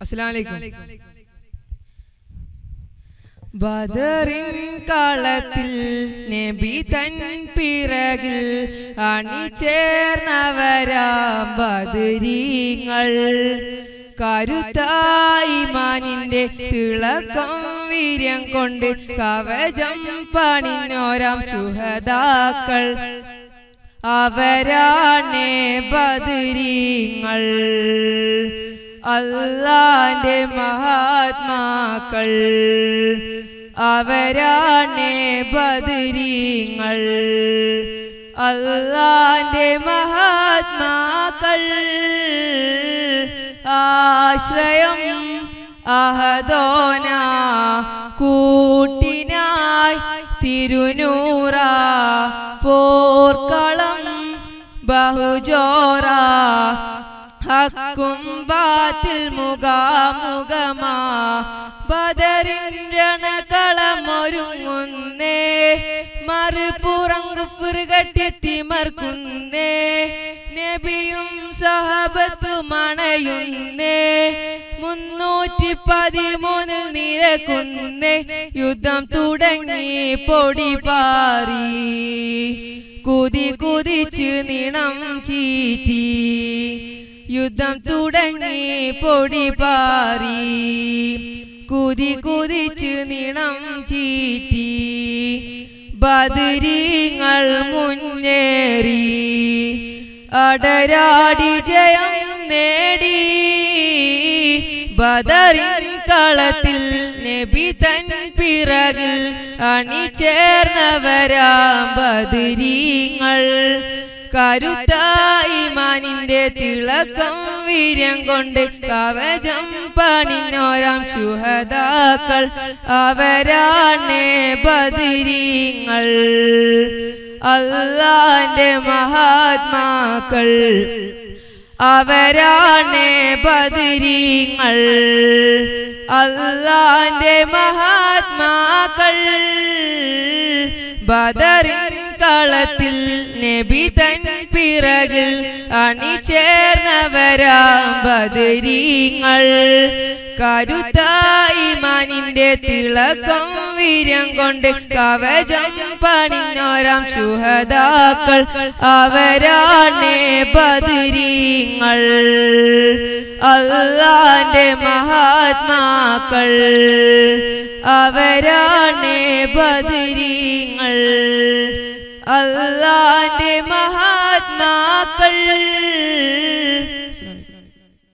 അസ്സലാമലൈക്കും ബദറിൻ കളത്തിൽ നബി തൻ പിറകിൽ അണിചേർന്നവരാം ബദരീങ്ങൾ കരുത്തായി മാനിന്റെ തിളക്കം വീര്യം കൊണ്ട് കവചം പണിഞ്ഞോരാം ചുഹതാക്കൾ അവരാണേ ബദരീങ്ങൾ അല്ലാന്റെ മഹാത്മാക്കൾ അവരാണേ ബദരീങ്ങൾ അല്ലാന്റെ മഹാത്മാക്കൾ ആശ്രയം അഹദോന കൂട്ടിനായി തിരുനൂറ പോർക്കളം ബഹുജോറ ഹക്കും ബാത്തിൽ മുഖാമുഖമാ ബദറിൻ രണകളമൊരുങ്ങുന്നേ മറുപുറങ്ക് ഫുറുകട്ടിത്തിമർക്കുന്നേ നബിയും സഹബത്തും അണയുന്നേ മുന്നൂറ്റി പതിമൂന്നിൽ നിരക്കുന്നേ യുദ്ധം തുടങ്ങി പൊടി പാറി കുതി കുതിച്ച് നിണം ചീറ്റി യുദ്ധം തുടങ്ങി പൊടി പാറി കുതി കുതിച്ച് നിണം ചീറ്റി ബദരീങ്ങൾ മുന്നേറി അടരാടി ജയം നേടി ബദറിൻ കളത്തിൽ നബി തൻ പിറകിൽ അണിചേർന്നവരാം ബദരീങ്ങൾ കരുത്തായി മാനിന്റെ തിളക്കം വീര്യം കൊണ്ട് കവചം പണിഞ്ഞോരാം ശുഹതാക്കൾ അവരാണേ ബദിരീങ്ങൾ അല്ലാന്റെ മഹാത്മാക്കൾ അവരാണേ ബദിരീങ്ങൾ അല്ലാന്റെ മഹാത്മാക്കൾ ബദറിൻ കളത്തിൽ നബി തൻ പിറകിൽ അണിചേർന്നവരാം ബദരീങ്ങൾ കരുത്തായി മാനിന്റെ തിളക്കം വീര്യം കൊണ്ട് കവചം പണിഞ്ഞോരാം ശുഹതാക്കൾ അവരാണേ ബദരീങ്ങൾ അല്ലാന്റെ മഹാത്മാക്കൾ അവരാണേ ബദരീങ്ങൾ അല്ലാന്റെ മഹാത്മാക്കൾ